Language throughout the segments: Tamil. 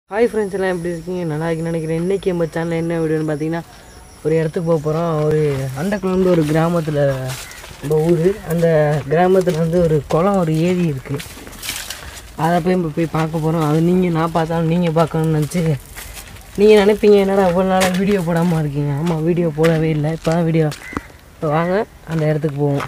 ஹாய் ஃப்ரெண்ட்ஸ் எல்லாம் எப்படி இருக்கீங்க நல்லா இருக்குன்னு நினைக்கிறேன் இன்றைக்கி நம்ம சேனலில் என்ன வீடியோன்னு பார்த்தீங்கன்னா ஒரு இடத்துக்கு போக போகிறோம் ஒரு அண்டக்குள்ள வந்து ஒரு கிராமத்தில் நம்ம ஊர் அந்த கிராமத்தில் வந்து ஒரு குளம் ஒரு ஏரி இருக்குது அதை போய் இப்போ போய் பார்க்க போகிறோம் அது நீங்கள் நான் பார்த்தாலும் நீங்கள் பார்க்கணும்னு நினச்சி நீங்கள் நினைப்பீங்க என்னடா அவ்வளோ நாளாக வீடியோ போடாமல் இருக்கீங்க ஆமாம் வீடியோ போடவே இல்லை இப்போ தான் வீடியோ வாங்க அந்த இடத்துக்கு போவோம்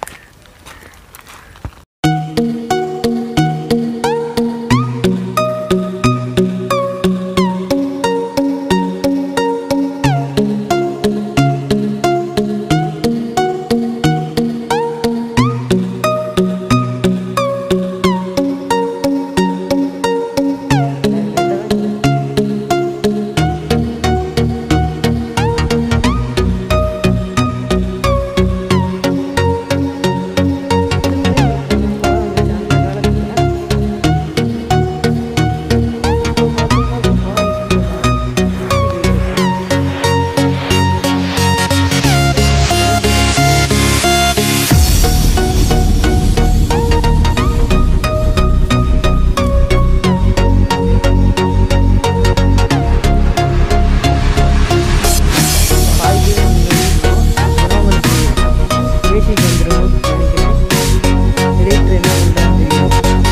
பேசிட்டு வந்துடும் நினைக்கிறேன் ரேட் என்ன பண்ணுறாங்க தெரியும்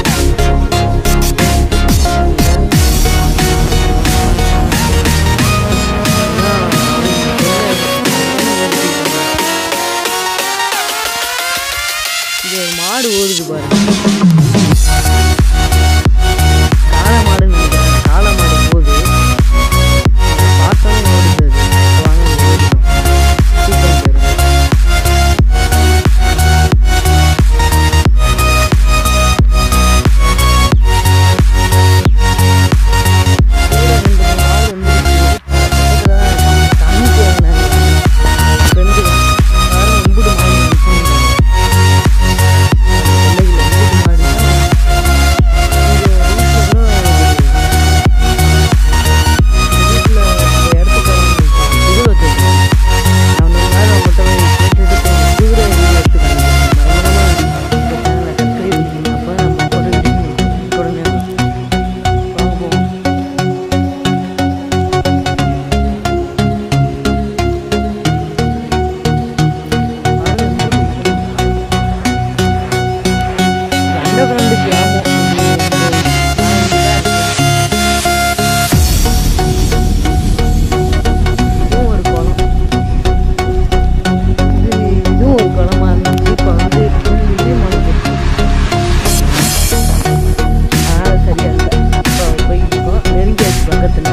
இது ஒரு மாடு ஓடுது பாருங்க காளை மாடுன்னு நினைக்கிறேன் காளை மாடு போகுது பார்த்தோன்னே ஓடுது அது வாங்க ஓடிடும் சீக்கிரம் போயிடும் Thank you. அண்டர்கிரவுண்டு கிராமம் இதுவும் ஒரு குளம் இது இதுவும் ஒரு குளமா இருந்துச்சு இப்போ வந்து புள்ளி மழை போச்சு அதனால சரியா இல்லை இப்போ போயிட்டு இருக்கோம் நெருங்கியாச்சு பக்கத்தில்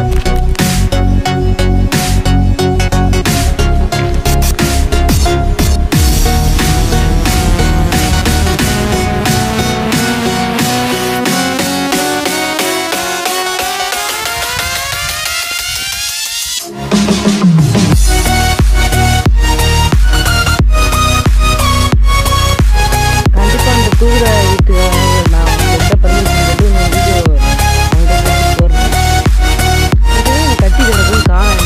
கண்டிப்பா அந்த டூரை விட்டு நான் எந்த பர்மிஷன் கேட்டு இந்த வீடியோ அவங்கள்ட்ட போடுறேன் இது கட்டி கிடக்கும் காலம்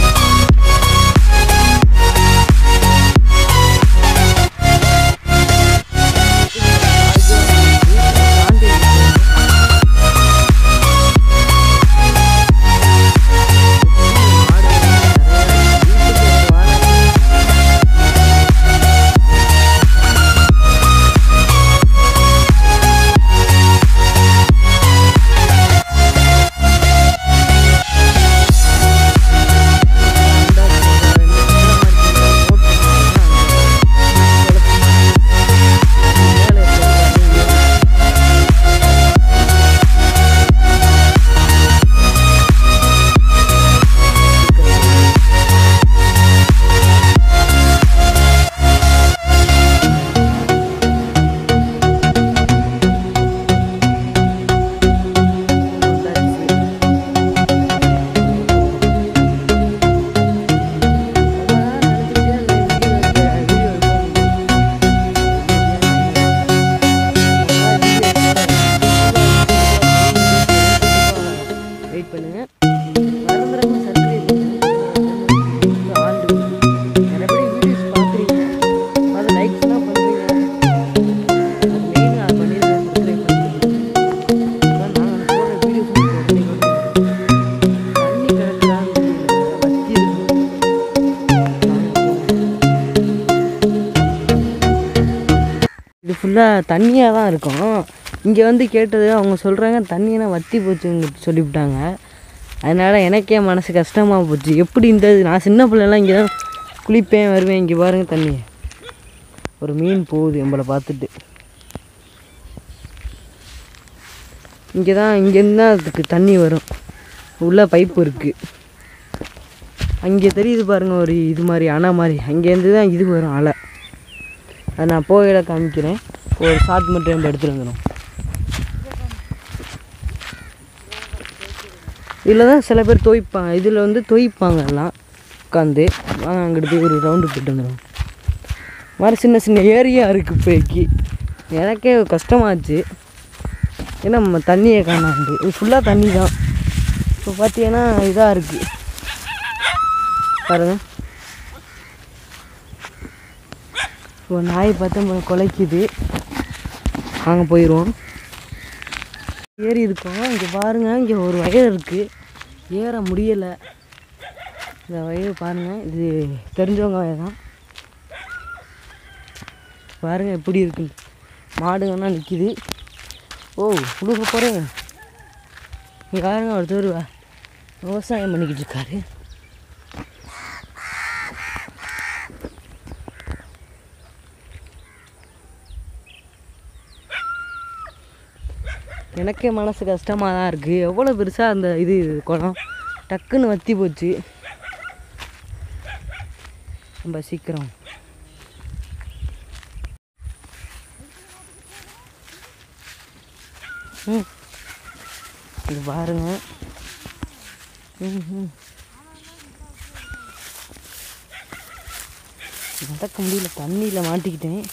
வெயிட் பண்ணுங்க மறந்துடாம subscribe பண்ணுங்க. ஆண்டு நிறைய பேர் வீடியோஸ் பார்க்குறீங்க அதை லைக்ஸ்லாம் பண்ணுறீங்க அது மெயின் அது பண்ணிடுங்க சப்ஸ்கிரைப் பண்ணுறீங்க அதான் நாங்கள் போடுற வீடியோஸ் ஃபுல்லாக தண்ணியாக தான் இருக்கும் இங்கே வந்து கேட்டது அவங்க சொல்கிறாங்க தண்ணியெல்லாம் வற்றி போச்சுன்னு சொல்லிவிட்டாங்க அதனால் எனக்கே மனசு கஷ்டமாக போச்சு எப்படி இந்த இது- நான் சின்ன பிள்ளைலாம் இங்கே தான் குளிப்பேன் வருவேன் இங்கே பாருங்கள் தண்ணி ஒரு மீன் போகுது நம்மளை பார்த்துட்டு இங்கே தான் இங்கேருந்து தான் அதுக்கு தண்ணி வரும் உள்ளே பைப்பு இருக்குது அங்கே தெரியுது பாருங்கள் ஒரு இது மாதிரி அணை மாதிரி அங்கேருந்து தான் இது வரும் அலை அதை நான் போகையில காமிக்கிறேன் ஒரு ஷார்ட் மட்டும் நம்ம எடுத்துகிட்டு வந்துடும் இதில் தான் சில பேர் துவைப்பாங்க இதில் வந்து துவைப்பாங்க எல்லாம் உட்காந்து வாங்க அங்கிட்டு போய் ஒரு ரவுண்டு போயிட்டு வந்துடும் மாதிரி சின்ன சின்ன ஏரியா இருக்குது இப்போக்கி எனக்கே கஷ்டமாச்சு ஏன்னா நம்ம தண்ணியை காணாண்டு இது ஃபுல்லாக தண்ணி தான் இப்போ பார்த்தீங்கன்னா இதாக இருக்குது பாருங்க இப்போ நாய் பார்த்து நம்ம குலைக்குது வாங்க போயிடுவோம் ஏறி இருக்கோம் இங்கே பாருங்க இங்கே ஒரு வயல் இருக்குது ஏற முடியலை இந்த வயல் பாருங்க இது தெரிஞ்சவங்க வயல் தான் பாருங்க எப்படி இருக்கு மாடுங்கள்லாம் நிற்கிது ஓ உழுக போகிறேன் இங்கே பாருங்க ஒருத்தர் வ- விவசாயம் பண்ணிக்கிட்டு இருக்காரு எனக்கே மனசு கஷ்டமாக தான் இருக்குது எவ்வளோ பெருசாக அந்த இது குளம் டக்குன்னு வத்தி போச்சு ரொம்ப சீக்கிரம் ம் இது பாருங்க ம் ம் நடக்க முடியல தண்ணியில் மாட்டிக்கிட்டேன்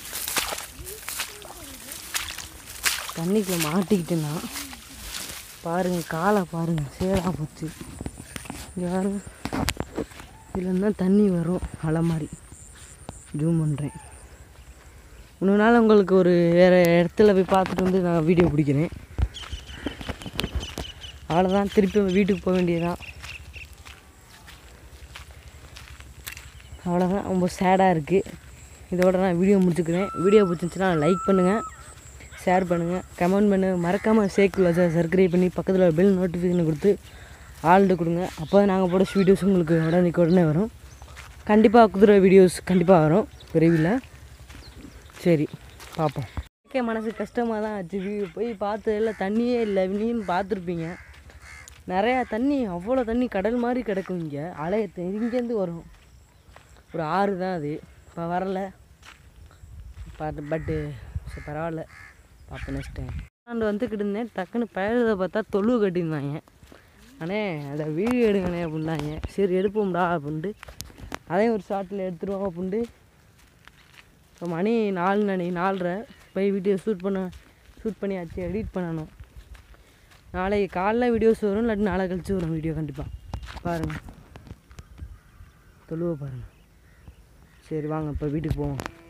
தண்ணிக்குள்ள மாட்டிக்கிட்டேன்னா பாருங்க காலை பாருங்க சேரா போச்சு இங்கே பாருங்க இதில் தான் தண்ணி வரும் அலை மாதிரி ஜூம் பண்ணுறேன் இன்னொரு நாள் உங்களுக்கு ஒரு வேறு இடத்துல போய் பார்த்துட்டு வந்து நான் வீடியோ பிடிக்கிறேன் அவ்வளோதான் திருப்பி வீட்டுக்கு போக வேண்டியதுதான் அவ்வளோதான் ரொம்ப சேடாக இருக்குது இதோட நான் வீடியோ முடிச்சுக்கிறேன் வீடியோ பிடிச்சிருந்துச்சுன்னா லைக் பண்ணுங்கள் ஷேர் பண்ணுங்கள் கமெண்ட் பண்ணுங்கள் மறக்காமல் சேக்கில் வச்சா சப்ஸ்கிரைப் பண்ணி பக்கத்தில் பெல் நோட்டிஃபிகேஷன் கொடுத்து ஆள்கிட்ட கொடுங்க அப்போ தான் நாங்கள் போட வீடியோஸ் உங்களுக்கு உடனே உடனே வரும் கண்டிப்பாக குதிரை வீடியோஸ் கண்டிப்பாக வரும் விரைவில் சரி பார்ப்போம் எனக்கே மனசு கஷ்டமாக தான் ஆச்சு வி- போய் பார்த்து இல்லை தண்ணியே இல்லை நீன்னு பார்த்துருப்பீங்க நிறையா தண்ணி அவ்வளோ தண்ணி கடல் மாதிரி கிடக்கும் இங்கே அலைய இங்கேருந்து வரும் ஒரு ஆறு தான் அது இப்போ வரல பார்த்து பட்டு சரி பரவாயில்ல பார்ப்போம் நெக்ஸ்ட் டைம் நான் வந்துக்கிட்டு இருந்தேன் டக்குன்னு பயிரதை பார்த்தா தொழு கட்டியிருந்தாங்க அண்ணே அதை வீடியோ எடுங்கண்ணே அப்படின்னாங்க சரி எடுப்போம்டா அப்படின்ட்டு அதையும் ஒரு ஷார்ட்டில் எடுத்துருவோம் அப்படின்ட்டு இப்போ மணி நாலு மணி நாலரை போய் வீடியோ ஷூட் பண்ண ஷூட் பண்ணியாச்சு எடிட் பண்ணணும் நாளைக்கு காலைல வீடியோஸ் வரும் இல்லாட்டி நாளை கழிச்சு வரும் வீடியோ கண்டிப்பாக பாருங்கள் தொழுவை பாருங்கள் சரி வாங்க இப்போ வீட்டுக்கு போவோம்